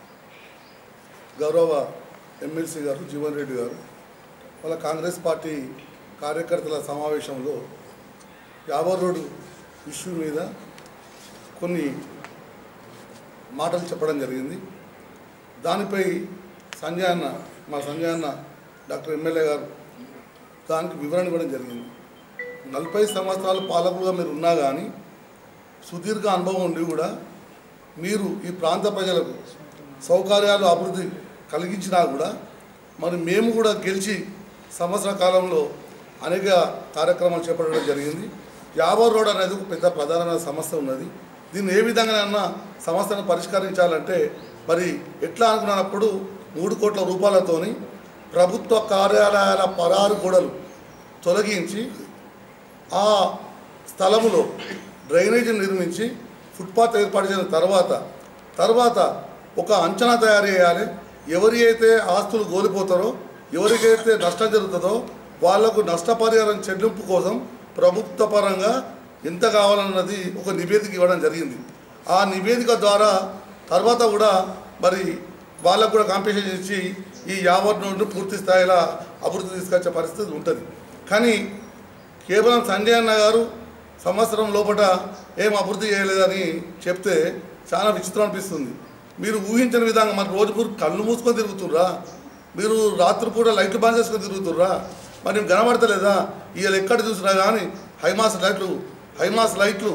గౌరవ ఎమ్మెల్సీ గారు జీవన్ రెడ్డి గారు వాళ్ళ కాంగ్రెస్ పార్టీ కార్యకర్తల సమావేశంలో యావర్ రోడ్డు ఇష్యూ మీద కొన్ని మాటలు చెప్పడం జరిగింది దానిపై సంజయ్ అన్న మా సంజయ్ అన్న డాక్టర్ ఎమ్మెల్యే గారు దానికి వివరణ ఇవ్వడం జరిగింది నలభై సంవత్సరాల పాలకులుగా మీరు ఉన్నా కానీ సుదీర్ఘ అనుభవం ఉండి కూడా మీరు ఈ ప్రాంత ప్రజలకు సౌకర్యాలు అభివృద్ధి కలిగించినా కూడా మరి మేము కూడా గెలిచి సంవత్సర కాలంలో అనేక కార్యక్రమాలు చేపట్టడం జరిగింది యాభై రోడ్ అనేది ఒక పెద్ద ప్రధానమైన సమస్య ఉన్నది దీన్ని ఏ విధంగానైనా సమస్యను పరిష్కరించాలంటే మరి ఎట్లా అనుకున్నప్పుడు మూడు కోట్ల రూపాయలతోని ప్రభుత్వ కార్యాలయాల పరారు గోడలు తొలగించి ఆ స్థలములో డ్రైనేజీ నిర్మించి ఫుట్పాత్ ఏర్పాటు చేసిన తర్వాత తర్వాత ఒక అంచనా తయారు చేయాలి ఎవరి అయితే ఆస్తులు కోల్పోతారో ఎవరికైతే నష్టం జరుగుతుందో వాళ్లకు నష్టపరిహారం చెల్లింపు కోసం ప్రభుత్వ పరంగా ఎంత కావాలన్నది ఒక నివేదిక ఇవ్వడం జరిగింది ఆ నివేదిక ద్వారా తర్వాత కూడా మరి వాళ్ళకు కూడా కాంపిటీషన్ ఇచ్చి ఈ యావత్ నుండి పూర్తి స్థాయిలో అభివృద్ధి తీసుకొచ్చే పరిస్థితి ఉంటుంది కానీ కేవలం సంజయ్ అన్న గారు సంవత్సరం లోపల ఏం అభివృద్ధి చేయలేదని చెప్తే చాలా విచిత్రం అనిపిస్తుంది మీరు ఊహించని విధంగా మరి రోజు పూట కళ్ళు మూసుకొని తిరుగుతుర్రా మీరు రాత్రిపూట లైట్లు బంద్ చేసుకొని తిరుగుతుర్రా మరి మీకు కనబడతలేదా ఇవాళ ఎక్కడ చూసినా కానీ హైమాస్ లైట్లు హైమాస్ లైట్లు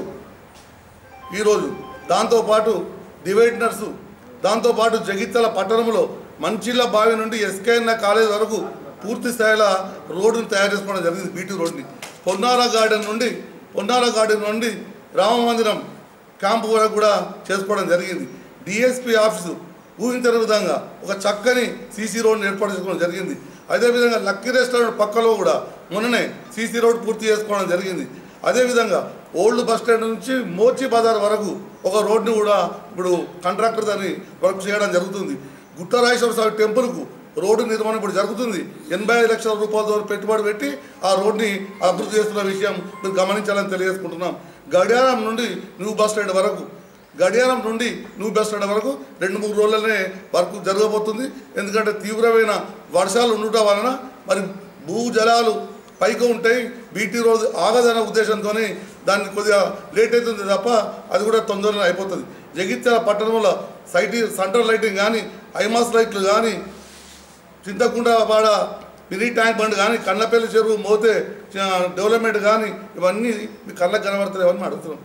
ఈరోజు దాంతోపాటు డివైడనర్సు దాంతోపాటు జగిత్యాల పట్టణంలో మంచిళ్ళ బావి నుండి ఎస్కేఎన్న కాలేజ్ వరకు పూర్తి స్థాయిలో రోడ్డును తయారు చేసుకోవడం జరిగింది బీటీ రోడ్ని పొన్నారా గార్డెన్ నుండి పొన్నారా గార్డెన్ నుండి రామ మందిరం క్యాంపు వరకు కూడా చేసుకోవడం జరిగింది డిఎస్పి ఆఫీసు ఊహించిన విధంగా ఒక చక్కని సీసీ రోడ్ని ఏర్పాటు చేసుకోవడం జరిగింది అదేవిధంగా లక్కీ రెస్టారెంట్ పక్కలో కూడా మొన్ననే సీసీ రోడ్ పూర్తి చేసుకోవడం జరిగింది అదేవిధంగా ఓల్డ్ బస్ స్టాండ్ నుంచి మోచి బజార్ వరకు ఒక రోడ్ని కూడా ఇప్పుడు కాంట్రాక్టర్ దాన్ని వర్క్ చేయడం జరుగుతుంది గుట్టరాజేశ్వర స్వామి టెంపుల్కు రోడ్డు నిర్మాణం ఇప్పుడు జరుగుతుంది ఎనభై ఐదు లక్షల రూపాయలతో పెట్టుబడి పెట్టి ఆ రోడ్ని అభివృద్ధి చేస్తున్న విషయం మీరు గమనించాలని తెలియజేసుకుంటున్నాం గడియారం నుండి న్యూ బస్ స్టాండ్ వరకు గడియారం నుండి న్యూ బస్ స్టాండ్ వరకు రెండు మూడు రోజులనే వర్క్ జరగబోతుంది ఎందుకంటే తీవ్రమైన వర్షాలు ఉండటం వలన మరి భూజలాలు పైకి ఉంటాయి బీటీ రోజు ఆగదన్న ఉద్దేశంతోనే దాన్ని కొద్దిగా లేట్ అవుతుంది తప్ప అది కూడా తొందరగా అయిపోతుంది జగిత్యాల పట్టణంలో సైటి సెంట్రల్ లైటింగ్ కానీ ఐమాస్ లైట్లు కానీ చింతకుండవాడ మినీ ట్యాంక్ బండ్ కానీ కన్నపల్లి చెరువు మోతే ఆ, డెవలప్మెంట్ కానీ ఇవన్నీ మీ కళ్ళకు కనబడతాయి అడుగుతున్నాం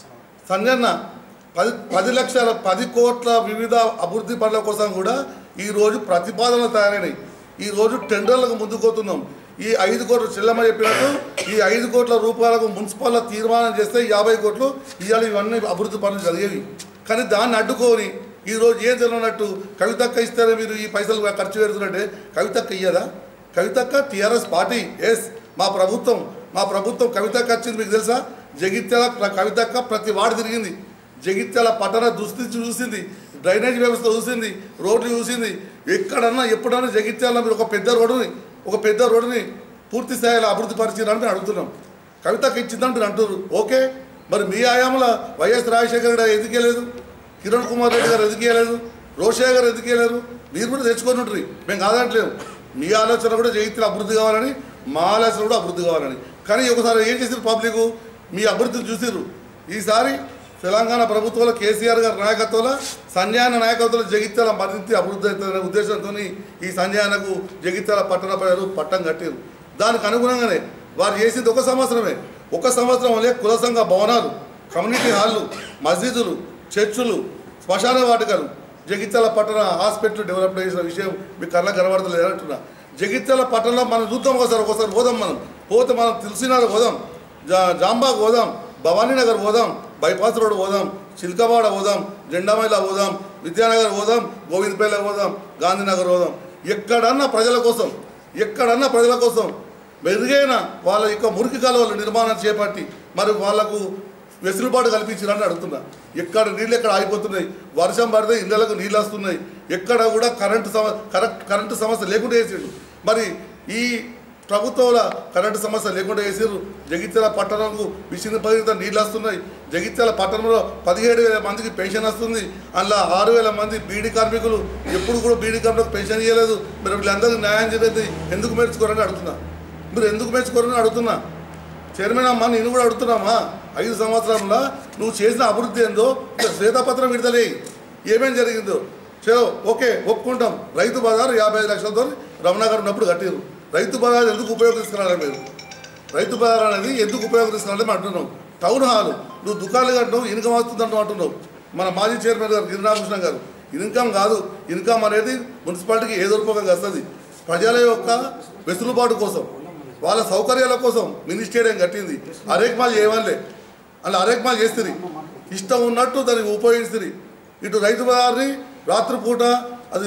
సంజన్న పది పది లక్షల పది కోట్ల వివిధ అభివృద్ధి పనుల కోసం కూడా ఈరోజు ప్రతిపాదనలు తయారైనాయి ఈరోజు టెండర్లకు ముందుకు పోతున్నాం ఈ ఐదు కోట్ల చెల్లమ్మ చెప్పినట్టు ఈ ఐదు కోట్ల రూపాయలకు మున్సిపల్ తీర్మానం చేస్తే యాభై కోట్లు ఇవాళ ఇవన్నీ అభివృద్ధి పనులు జరిగేవి కానీ దాన్ని అడ్డుకొని ఈరోజు ఏం తెలియనట్టు కవితక్క ఇస్తారే మీరు ఈ పైసలు ఖర్చు పెడుతున్నట్టే కవితక్క ఇయ్యదా కవితక్క టీఆర్ఎస్ పార్టీ ఎస్ మా ప్రభుత్వం మా ప్రభుత్వం కవితక్క వచ్చింది మీకు తెలుసా జగిత్యాల ప్ర- కవితక్క ప్రతి వార్డు తిరిగింది జగిత్యాల పట్టణ దుస్థితి చూసింది డ్రైనేజ్ వ్యవస్థ చూసింది రోడ్లు చూసింది ఎక్కడన్నా ఎప్పుడన్నా జగిత్యాల మీరు ఒక పెద్ద రోడ్డుని ఒక పెద్ద రోడ్డుని పూర్తి స్థాయిలో అభివృద్ధి పరిచారని మేము అడుగుతున్నాం కవితకు ఇచ్చిందంటే మీరు అంటున్నారు ఓకే మరి మీ ఆయామల వైఎస్ రాజశేఖర రెడ్డి ఎందుకు ఇవ్వలేదు కిరణ్ కుమార్ రెడ్డి గారు ఎందుకు ఇవ్వలేదు రోషయ్య గారు ఎందుకు ఇవ్వలేరు మీరు కూడా తెచ్చుకొని ఉంటారు మేము కాదంటలేము మీ ఆలోచన కూడా జగిత్యాల అభివృద్ధి కావాలని మా ఆలోచన కూడా అభివృద్ధి కావాలని కానీ ఒకసారి ఏం చేసారు పబ్లిక్ మీ అభివృద్ధిని చూసిర్రు ఈసారి తెలంగాణ ప్రభుత్వంలో కేసీఆర్ గారి నాయకత్వంలో సంజయాన నాయకత్వంలో జగిత్యాల మరింత అభివృద్ధి అవుతుందనే ఉద్దేశంతో ఈ సంజయానకు జగిత్యాల పట్టణ ప్రజలు పట్టం కట్టారు దానికి అనుగుణంగానే వారు చేసింది ఒక సంవత్సరమే ఒక సంవత్సరం వల్లే కుల సంఘ భవనాలు కమ్యూనిటీ హాళ్ళు మసీదులు చర్చులు శ్మశాన వాటికలు జగిత్యాల పట్టణ హాస్పిటల్ డెవలప్ చేసిన విషయం మీకు కళ్ళ కనబడతలేదు అంటున్నా జగిత్యాల పట్టణంలో మనం చూద్దాం ఒకసారి ఒకసారి పోదాం మనం పోతే మనం తులసినారు పోదాం జా జాంబాగ్ పోదాం భవానీనగర్ పోదాం బైపాస్ రోడ్ పోదాం చిల్కవాడ పోదాం జెండామైలా పోదాం విద్యానగర్ పోదాం గోవిందపల్లి పోదాం గాంధీనగర్ పోదాం ఎక్కడన్నా ప్రజల కోసం ఎక్కడన్నా ప్రజల కోసం మెరుగైన వాళ్ళ యొక్క మురికి కాలువల నిర్మాణం చేపట్టి మరి వాళ్ళకు వెసులుబాటు కల్పించారని అడుగుతున్నా ఎక్కడ నీళ్ళు ఎక్కడ ఆగిపోతున్నాయి వర్షం పడితే ఇళ్ళకు నీళ్ళు వస్తున్నాయి ఎక్కడ కూడా కరెంటు సమ కరెక్ట్ కరెంటు సమస్య లేకుండా వేసాడు మరి ఈ ప్రభుత్వంలో కరెంటు సమస్య లేకుండా వేసారు జగిత్యాల పట్టణంకు విషయం పరిగిత నీళ్ళు వస్తున్నాయి జగిత్యాల పట్టణంలో పదిహేడు వేల మందికి పెన్షన్ వస్తుంది అందులో ఆరు వేల మంది బీడీ కార్మికులు ఎప్పుడు కూడా బీడీ కార్మికులకు పెన్షన్ ఇవ్వలేదు మీరు వీళ్ళందరికీ న్యాయం చేయలేదు ఎందుకు మెచ్చుకోరని అడుగుతున్నా మీరు ఎందుకు మెచ్చుకోరని అడుగుతున్నా చైర్మన్ అమ్మా నేను కూడా అడుగుతున్నామా ఐదు సంవత్సరంలో నువ్వు చేసిన అభివృద్ధి ఏందో ఇక శ్వేతపత్రం విడుదలే ఏమేం జరిగిందో చలో ఓకే ఒప్పుకుంటాం రైతు బజార్ యాభై ఐదు లక్షలతో రమణ గారు ఉన్నప్పుడు కట్టారు రైతు బజార్ ఎందుకు ఉపయోగిస్తున్నారా మీరు రైతు బజార్ అనేది ఎందుకు ఉపయోగిస్తున్నారని మేము అంటున్నాం టౌన్ హాల్ నువ్వు దుకాణాలు కట్టినావు ఇన్కమ్ వస్తుందంటూ అంటున్నావు మన మాజీ చైర్మన్ గారు గిరిరామకృష్ణ గారు ఇన్కమ్ కాదు ఇన్కమ్ అనేది మున్సిపాలిటీకి ఏదో రూపంగా వస్తుంది ప్రజల యొక్క వెసులుబాటు కోసం వాళ్ళ సౌకర్యాల కోసం మినీ స్టేడియం కట్టింది అరేక్మాల్ చేయవల్లే అలా అరేక్మాల్ చేస్తుంది ఇష్టం ఉన్నట్టు దాన్ని ఉపయోగిస్తుంది ఇటు రైతు బజార్ని రాత్రిపూట అది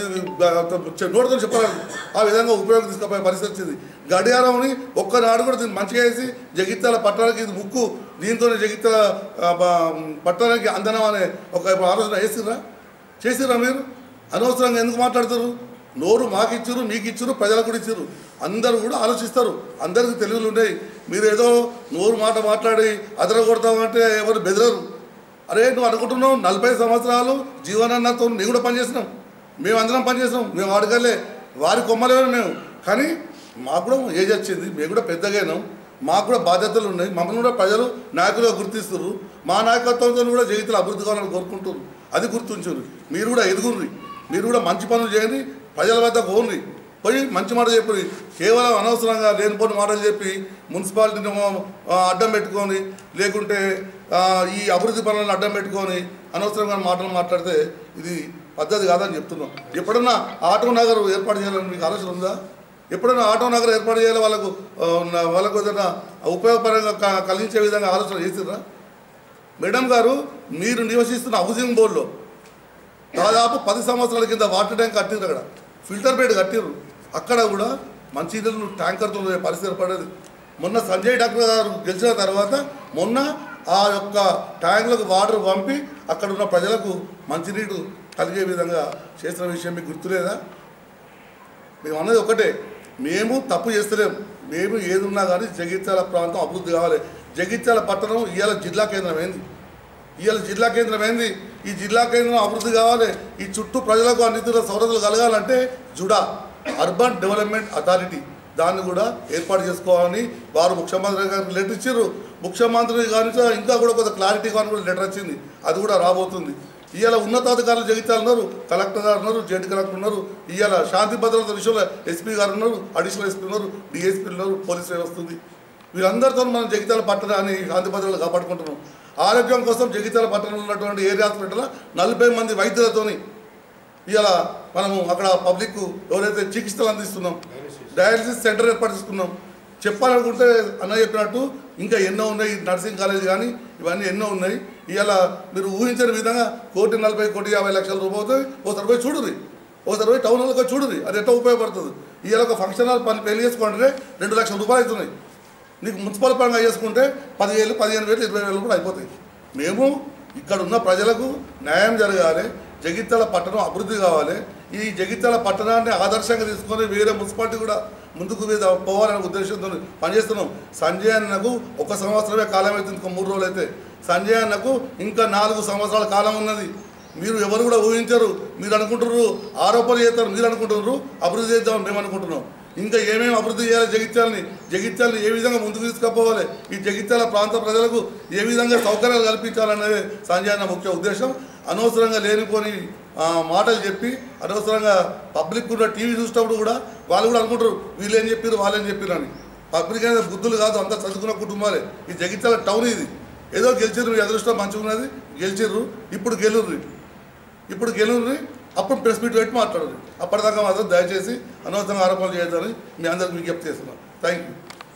నోటితో చెప్పాలి ఆ విధంగా ఉపయోగం తీసుకుపోయే పరిస్థితి వచ్చింది గడియారంని ఒక్కనాడు కూడా దీన్ని మంచిగా వేసి జగిత్యాల పట్టణానికి ఇది ముక్కు దీంతోనే జగిత్యాల ఆ, బ- పట్టణానికి అందనం అనే ఒక ఆలోచన వేసిర్రా చేసిర్రా మీరు అనవసరంగా ఎందుకు మాట్లాడతారు నోరు మాకు ఇచ్చారు మీకు ఇచ్చారు ప్రజలకు కూడా ఇచ్చారు అందరూ కూడా ఆలోచిస్తారు అందరికీ తెలివిలు ఉన్నాయి మీరు ఏదో నోరు మాట మాట్లాడి అదర కొడతామంటే ఎవరు బెదరరు అరే నువ్వు అనుకుంటున్నావు నలభై సంవత్సరాలు జీవనాన్నతో నేను కూడా పనిచేసినాం మేము అందరం పనిచేసాం మేము అడగలే వారి కొమ్మలేము మేము కానీ మాకు కూడా ఏజ్ వచ్చింది మేము కూడా పెద్దగానాం మాకు కూడా బాధ్యతలు ఉన్నాయి మమ్మల్ని కూడా ప్రజలు నాయకులుగా గుర్తిస్తున్నారు మా నాయకత్వంతో కూడా జీవితాలు అభివృద్ధి కావాలని కోరుకుంటున్నారు అది గుర్తుంచుర్రి మీరు కూడా ఎదుగుర్రి మీరు కూడా మంచి పనులు చేయండి ప్రజల వద్ద పోండి పోయి మంచి మాట చెప్పి కేవలం అనవసరంగా లేనిపోని మాటలు చెప్పి మున్సిపాలిటీని ఆ, అడ్డం పెట్టుకొని లేకుంటే ఆ, ఈ అభివృద్ధి పనులను అడ్డం పెట్టుకొని అనవసరంగా మాటలు మాట్లాడితే ఇది పద్ధతి కాదని చెప్తున్నాం ఎప్పుడన్నా ఆటో నగర్ ఏర్పాటు చేయాలని మీకు ఆలోచన ఉందా ఎప్పుడైనా ఆటో నగర్ ఏర్పాటు చేయాలి వాళ్ళకు ఆ, ఉన్న- వాళ్ళకు ఏదైనా ఉపయోగపరంగా క- కలిగించే విధంగా ఆలోచన చేసిర్రా మేడం గారు మీరు నివసిస్తున్న హౌసింగ్ బోర్డులో దాదాపు పది సంవత్సరాల కింద వాటర్ ట్యాంక్ కట్టిర్రు అక్కడ ఫిల్టర్ బెడ్ కట్టిర్రు అక్కడ కూడా మంచినీళ్ళు ట్యాంకర్తో పోయే పరిస్థితి ఏర్పడేది మొన్న సంజయ్ డాక్టర్ గారు గెలిచిన తర్వాత మొన్న ఆ యొక్క ట్యాంకులకు వాటర్ పంపి అక్కడ ఉన్న ప్రజలకు మంచినీరు కలిగే విధంగా చేసిన విషయం మీకు గుర్తులేదా మేము అన్నది ఒకటే మేము తప్పు చేస్తలేము మేము ఏది ఉన్నా కానీ జగిత్యాల ప్రాంతం అభివృద్ధి కావాలి జగిత్యాల పట్టణం ఇవాళ జిల్లా కేంద్రం ఏంది ఇవాళ జిల్లా కేంద్రం ఏంది ఈ జిల్లా కేంద్రం అభివృద్ధి కావాలి ఈ చుట్టూ ప్రజలకు అన్ని తీరుల సౌలతులు కలగాలంటే జుడా అర్బన్ డెవలప్మెంట్ అథారిటీ దాన్ని కూడా ఏర్పాటు చేసుకోవాలని వారు ముఖ్యమంత్రి గారికి లెటర్ ఇచ్చారు ముఖ్యమంత్రి గారి నుంచి ఇంకా కూడా కొంత క్లారిటీ కానీ కూడా లెటర్ వచ్చింది అది కూడా రాబోతుంది ఇవాళ ఉన్నతాధికారులు జగిత్యాలు ఉన్నారు కలెక్టర్ గారు ఉన్నారు జాయింట్ కలెక్టర్ ఉన్నారు ఇవాళ శాంతి భద్రత విషయంలో ఎస్పీ గారు ఉన్నారు అడిషనల్ ఎస్పీ ఉన్నారు డిఎస్పీ ఉన్నారు పోలీస్ వ్యవస్థ ఉంది వీరందరితో మనం జగిత్యాల పట్టణాన్ని శాంతి భద్రతలు కాపాడుకుంటున్నాం ఆరోగ్యం కోసం జగిత్యాల పట్టణంలో ఉన్నటువంటి ఏరియా హాస్పిటల్ నలభై మంది వైద్యులతోని ఇవాళ మనము అక్కడ పబ్లిక్ ఎవరైతే చికిత్సలు అందిస్తున్నాం డయాలసిస్ సెంటర్ ఏర్పాటు చేసుకున్నాం చెప్పాలనుకుంటే అన్న చెప్పినట్టు ఇంకా ఎన్నో ఉన్నాయి నర్సింగ్ కాలేజ్ కానీ ఇవన్నీ ఎన్నో ఉన్నాయి ఇవాళ మీరు ఊహించని విధంగా కోటి నలభై కోటి యాభై లక్షల రూపాయలు ఓసారి పోయి చూడుర్రి ఓసారి పోయి టౌన్ హాల్కి చూడుర్రి అది ఎట్లా ఉపయోగపడుతుంది ఇవాళ ఒక ఫంక్షన్ హాల్ పని పెళ్లి చేసుకుంటే రెండు లక్షల రూపాయలు అవుతున్నాయి నీకు మున్సిపల్ పరంగా చేసుకుంటే పదివేలు పదిహేను వేలు ఇరవై వేలు కూడా అయిపోతాయి మేము ఇక్కడ ఉన్న ప్రజలకు న్యాయం జరగాలి జగిత్యాల పట్టణం అభివృద్ధి కావాలి ఈ జగిత్యాల పట్టణాన్ని ఆదర్శంగా తీసుకొని వేరే మున్సిపాలిటీ కూడా ముందుకు మీద పోవాలనే ఉద్దేశంతో పనిచేస్తున్నాం సంజయ్ అన్నకు ఒక సంవత్సరమే కాలం అవుతుంది ఇంకో మూడు రోజులు అయితే సంజయ్ అన్నకు ఇంకా నాలుగు సంవత్సరాల కాలం ఉన్నది మీరు ఎవరు కూడా ఊహించరు మీరు అనుకుంటున్నారు ఆరోపణలు చేస్తారు మీరు అనుకుంటున్నారు అభివృద్ధి చేద్దామని మేము అనుకుంటున్నాం ఇంకా ఏమేమి అభివృద్ధి చేయాలి జగిత్యాలని జగిత్యాలని ఏ విధంగా ముందుకు తీసుకుపోవాలి ఈ జగిత్యాల ప్రాంత ప్రజలకు ఏ విధంగా సౌకర్యాలు కల్పించాలనేది సంజయ్ అన్న ముఖ్య ఉద్దేశం అనవసరంగా లేనిపోని ఆ, మాటలు చెప్పి అనవసరంగా పబ్లిక్ కూడా టీవీ చూసేటప్పుడు కూడా వాళ్ళు కూడా అనుకుంటారు వీళ్ళు ఏం చెప్పారు వాళ్ళు ఏం చెప్పారు అని పబ్లిక్ అనేది బుద్ధులు కాదు అంతా చదువుకున్న కుటుంబాలే ఈ జగిత్యాల టౌన్ ఇది ఏదో గెలిచిర్రు మీ అదృష్టం మంచిగా ఉన్నది గెలిచిర్రు ఇప్పుడు గెలుర్రి ఇప్పుడు గెలుర్రి అప్పుడు ప్రెస్ మీట్ పెట్టి మాట్లాడరు అప్పటిదాకా మాత్రం దయచేసి అనవసరంగా ఆరోపణలు చేయొద్దని మీ అందరికి విజ్ఞప్తి చేస్తున్నాను థ్యాంక్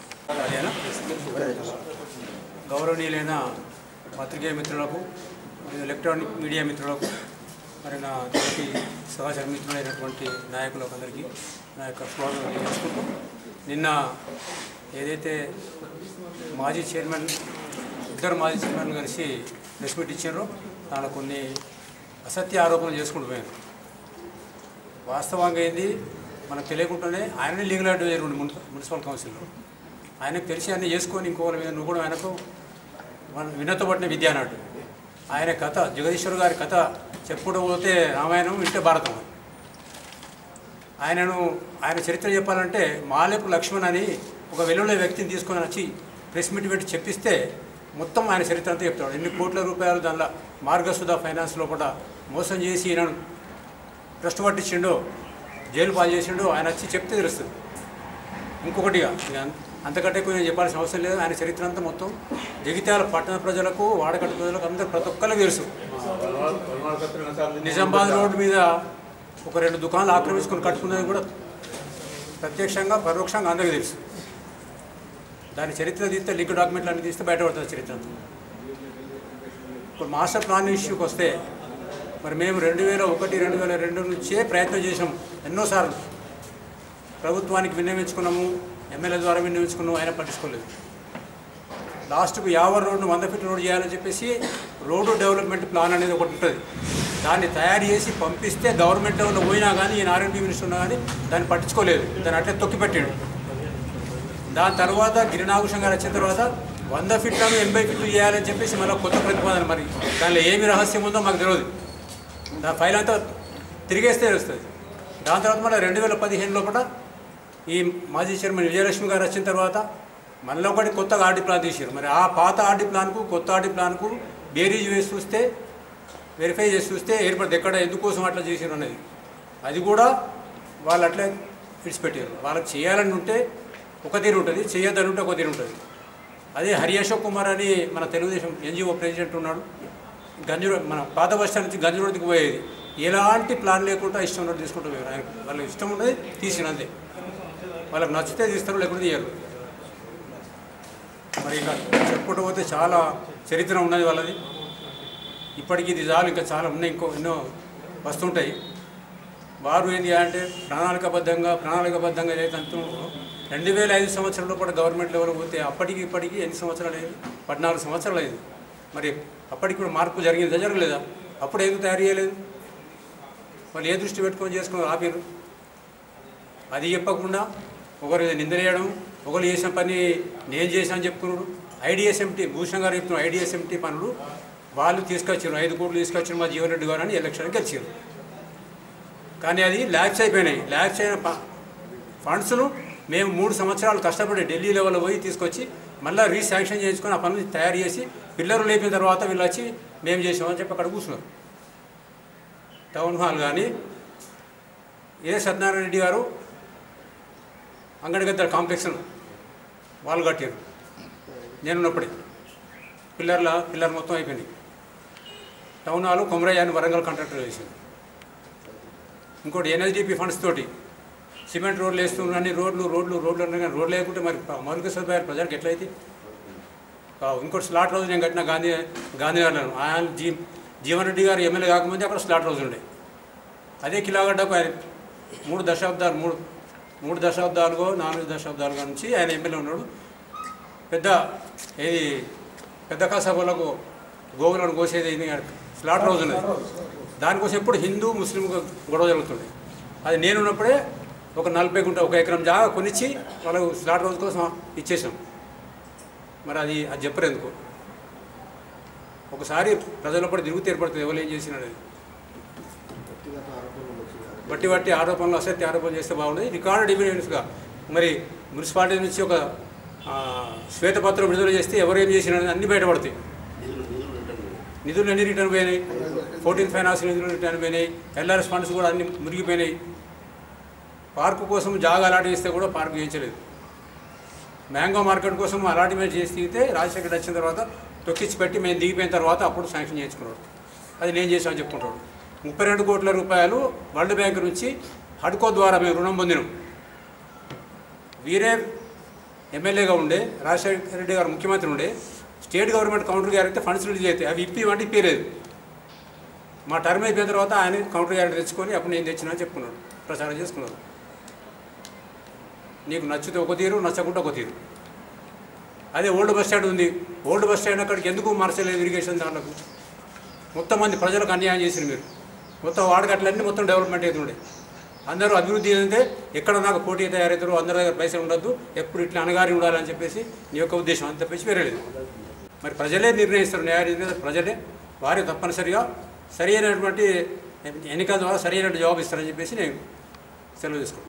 యూ గౌరవనీయులైన పత్రికేయ మిత్రులకు మరియు ఎలక్ట్రానిక్ మీడియా మిత్రులకు మరి నా తోటి సహచర మిత్రులైనటువంటి నాయకులకు అందరికీ నా యొక్క స్వాగతం తెలియజేసుకుంటూ నిన్న ఏదైతే మాజీ చైర్మన్ ఇద్దరు మాజీ చైర్మన్ కలిసి ప్రెస్ మీట్ ఇచ్చారో దానిలో కొన్ని అసత్య ఆరోపణలు చేసుకుంటూ పోయారు వాస్తవంగా ఏంది మనకు తెలియకుండానే ఆయననే లీగల్ అడ్వైజర్ ఉండి మున్సి- మున్సిపల్ కౌన్సిల్లో ఆయనకు తెలిసి అన్నీ చేసుకొని ఇంకోటి మీద నువ్వు కూడా ఆయనకు మన వినతో పట్టిన విద్య అన్నట్టు ఆయన కథ జగదీశ్వర్ గారి కథ చెప్పుడు పోతే రామాయణం వింటే భారతం ఆయనను ఆయన చరిత్ర చెప్పాలంటే మాలేపు లక్ష్మణ్ అని ఒక వెలుగుల వ్యక్తిని తీసుకొని వచ్చి ప్రెస్ మీట్ పెట్టి చెప్పిస్తే మొత్తం ఆయన చరిత్ర అంతా చెప్తాడు ఎన్ని కోట్ల రూపాయలు దానిలో మార్గసుధ ఫైనాన్స్ లోపల మోసం చేసి ఈయనను ట్రస్ట్ పట్టించిండో జైలు పాలు చేసిండో ఆయన వచ్చి చెప్తే తెలుస్తుంది ఇంకొకటిగా ఇక అంత- అంతకంటే ఎక్కువ నేను చెప్పాల్సిన అవసరం లేదు ఆయన చరిత్ర అంతా మొత్తం జగిత్యాల పట్టణ ప్రజలకు వాడకట్టు ప్రజలకు అందరూ ప్రతి ఒక్కరికి తెలుసు నిజామాబాద్ రోడ్డు మీద ఒక రెండు దుకాణాలు ఆక్రమించుకొని కట్టుకున్నది కూడా ప్రత్యక్షంగా పరోక్షంగా అందరికీ తెలుసు దాని చరిత్ర తీస్తే లింక్ డాక్యుమెంట్లు అన్ని తీస్తే బయటపడుతుంది చరిత్ర అంతా ఇప్పుడు మాస్టర్ ప్లాన్ ఇష్యూకి వస్తే మరి మేము రెండు వేల ఒకటి రెండు వేల రెండు నుంచే ప్రయత్నం చేసాం ఎన్నోసార్లు ప్రభుత్వానికి విన్నవించుకున్నాము ఎమ్మెల్యే ద్వారా విన్నవించుకున్నాము ఆయన పట్టించుకోలేదు లాస్ట్కు యావర్ రోడ్ను వంద ఫీట్ రోడ్ చేయాలని చెప్పేసి రోడ్డు డెవలప్మెంట్ ప్లాన్ అనేది ఒకటి ఉంటుంది దాన్ని తయారు చేసి పంపిస్తే గవర్నమెంట్ లెవెల్లో పోయినా కానీ ఈయన ఆర్ఎండ్బీ మినిస్టర్ ఉన్నా కానీ దాన్ని పట్టించుకోలేదు దాన్ని అట్లే తొక్కిపెట్టాడు దాని తర్వాత గిరినాగుషం గారు వచ్చిన తర్వాత వంద ఫీట్లను ఎనభై ఫీట్లు చేయాలని చెప్పేసి మళ్ళీ కొత్త ప్రతిపాదన మరి దానిలో ఏమి రహస్యం ఉందో మాకు తెలియదు దాని ఫైల్ అంతా తిరిగేస్తే వస్తుంది దాని తర్వాత మళ్ళీ రెండు వేల పదిహేను లోపల ఈ మాజీ చైర్మన్ విజయలక్ష్మి గారు వచ్చిన తర్వాత మళ్ళీ ఒకటి కొత్తగా ఆర్డీ ప్లాన్ తీసారు మరి ఆ పాత ఆర్డీ ప్లాన్కు కొత్త ఆర్డీ ప్లాన్కు బేరీజ్ వేసి చూస్తే వెరిఫై చేసి చూస్తే ఏర్పడింది ఎక్కడ ఎందుకోసం అట్లా చేసారు అనేది అది కూడా వాళ్ళు అట్లే విడిచిపెట్టారు వాళ్ళకి చేయాలని ఉంటే ఒక తీరు ఉంటుంది చేయొద్దని ఉంటే ఒక తీరు ఉంటుంది అదే హరి అశోక్ కుమార్ అని మన తెలుగుదేశం ఎన్జిఓ ప్రెసిడెంట్ ఉన్నాడు గంజు మన పాత బస్ స్టాండ్ నుంచి గంజురోడ్కి పోయేది ఎలాంటి ప్లాన్ లేకుండా ఇష్టం ఉన్నట్టు తీసుకుంటూ పోయారు ఆయన వాళ్ళకి ఇష్టం ఉన్నది తీసిన అంతే వాళ్ళకి నచ్చితే తీస్తారు లేకుంటే తీయరు మరి ఇక చెప్పుకుంటూ పోతే చాలా చరిత్ర ఉన్నది వాళ్ళది ఇప్పటికీ ఇది చాలు ఇంకా చాలా ఉన్నాయి ఇంకో ఎన్నో వస్తుంటాయి వారు ఏంటి అంటే ప్రణాళికబద్ధంగా ప్రణాళికబద్ధంగా ఏదైతే అంటున్నారో రెండు వేల ఐదు సంవత్సరంలో కూడా గవర్నమెంట్ లెవెల్ పోతే అప్పటికి ఇప్పటికి ఎన్ని సంవత్సరాలు అయింది పద్నాలుగు సంవత్సరాలు అయింది మరి అప్పటికి కూడా మార్పు జరిగిందా జరగలేదా అప్పుడు ఎందుకు తయారు చేయలేదు వాళ్ళు ఏ దృష్టి పెట్టుకొని చేసుకుని ఆపారు అది చెప్పకుండా ఒకరు నిందలేయడం ఒకరు చేసిన పని నేను చేశాను చెప్తున్నాడు ఐడిఎస్ఎంటీ భూషణ్ గారు చెప్తున్నారు ఐడిఎస్ఎంటీ పనులు వాళ్ళు తీసుకొచ్చారు ఐదు కోట్లు తీసుకొచ్చారు మా జీవన్ రెడ్డి గారు అని ఎలక్షన్ గెలిచారు కానీ అది ల్యాబ్స్ అయిపోయినాయి ల్యాబ్స్ అయిన ప- ఫండ్స్ను మేము మూడు సంవత్సరాలు కష్టపడి ఢిల్లీ లెవెల్లో పోయి తీసుకొచ్చి మళ్ళీ రీశాంక్షన్ చేయించుకొని ఆ పనులు తయారు చేసి పిల్లలు లేపిన తర్వాత వీళ్ళు వచ్చి మేము చేసామని చెప్పి అక్కడ కూర్చున్నారు టౌన్ హాల్ కానీ ఏ సత్యనారాయణ రెడ్డి గారు అంగడిగద్దల కాంప్లెక్స్ వాళ్ళు కట్టారు నేనున్నప్పుడే పిల్లర్ల పిల్లర్ మొత్తం అయిపోయినాయి టౌన్ హాల్ కొమరయ్య అని వరంగల్ కాంట్రాక్టర్ వేసింది ఇంకోటి ఎన్ఎస్డిపి ఫండ్స్ తోటి సిమెంట్ రోడ్లు వేస్తున్నారు అన్ని రోడ్లు రోడ్లు రోడ్లు అన్నారు కానీ రోడ్లు లేకుంటే మరి ప- మౌలిక సదుపాయాలు ప్రజలకు ఎట్లయితే ఆ, ఇంకోటి స్లాట్ రోజు నేను కట్టిన గాంధీ గాంధీనగర్లో ఆయన జీ జీవన్ రెడ్డి గారు ఎమ్మెల్యే కాకముందే అక్కడ స్లాట్ రోజు ఉండే అదే కిలాగడ్డకు ఆయన మూడు దశాబ్దాలు మూడు మూడు దశాబ్దాలుగో నాలుగు దశాబ్దాలుగా నుంచి ఆయన ఎమ్మెల్యే ఉన్నాడు పెద్ద ఏది పెద్ద కసభలకు గోవులను కోసేది ఇది స్లాట్ రోజు ఉన్నది దానికోసం ఎప్పుడు హిందూ ముస్లిం గొడవ జరుగుతుంది అది నేను ఉన్నప్పుడే ఒక నలభై గుంట ఒక ఎకరం జాగా కొనిచ్చి వాళ్ళకు స్లాట్ రోజు కోసం ఇచ్చేసాం మరి అది అది చెప్పరు ఎందుకు ఒకసారి ప్రజలప్పుడు తిరుగుతూ ఏర్పడుతుంది ఎవరు ఏం చేసినాడు బట్టి బట్టి ఆరోపణలు అసత్య ఆరోపణలు చేస్తే బాగుండేది రికార్డెడ్ ఎవిడెన్స్గా మరి మున్సిపాలిటీ నుంచి ఒక ఆ, శ్వేతపత్రం విడుదల చేస్తే ఎవరు ఏం చేసినారని అన్ని బయటపడతాయి నిధులు ఎన్ని రిటర్న్ పోయినాయి ఫోర్టీన్ ఫైనాన్స్ నిధులు రిటర్న్ పోయినాయి ఎల్ఆర్ఎస్ ఫండ్స్ కూడా అన్ని మురిగిపోయినాయి పార్కు కోసం జాగా అలాట్ చేస్తే కూడా పార్క్ చేయించలేదు మ్యాంగో మార్కెట్ కోసం అలాట్మెంట్ చేసి దిగితే రాజశేఖర్ వచ్చిన తర్వాత తొక్కిచ్చి పెట్టి మేము దిగిపోయిన తర్వాత అప్పుడు శాంక్షన్ చేయించుకున్నాడు అది నేను చేసామని చెప్పుకుంటాడు ముప్పై రెండు కోట్ల రూపాయలు వరల్డ్ బ్యాంక్ నుంచి హడ్కో ద్వారా మేము రుణం పొందినాం వీరే ఎమ్మెల్యేగా ఉండే రాజశేఖర రెడ్డి గారు ముఖ్యమంత్రి ఉండే state government counter guarantee funds release అయితే అవి ఇప్పి అంటే ఇప్పలేదు మా టర్మ్ అయిపోయిన తర్వాత ఆయన కౌంటర్ గ్యారెంటీ తెచ్చుకొని అప్పుడు నేను తెచ్చినా అని చెప్పుకున్నాడు ప్రచారం చేసుకున్నాడు నీకు నచ్చితే ఒక తీరు నచ్చకుంటే ఒక తీరు అదే ఓల్డ్ బస్ స్టాండ్ ఉంది ఓల్డ్ బస్ స్టాండ్ అక్కడికి ఎందుకు మార్చలేదు ఇరిగేషన్ దాంట్లకు మొత్తం మంది ప్రజలకు అన్యాయం చేసింది మీరు మొత్తం వాడగట్లన్నీ మొత్తం డెవలప్మెంట్ అవుతుండే అందరూ అభివృద్ధి ఏంటంటే ఎక్కడ నాకు పోటీ తయారవుతారో అందరి దగ్గర పైసలు ఉండద్దు ఎప్పుడు ఇట్లా అనగారి ఉండాలని చెప్పేసి నీ యొక్క ఉద్దేశం అని చెప్పేసి వేరే లేదు మరి ప్రజలే నిర్ణయిస్తారు న్యాయ నిర్ణయం ప్రజలే వారే తప్పనిసరిగా సరైనటువంటి ఎన్నికల ద్వారా సరైన జవాబు ఇస్తారని చెప్పేసి నేను సెలవు తీసుకుంటాను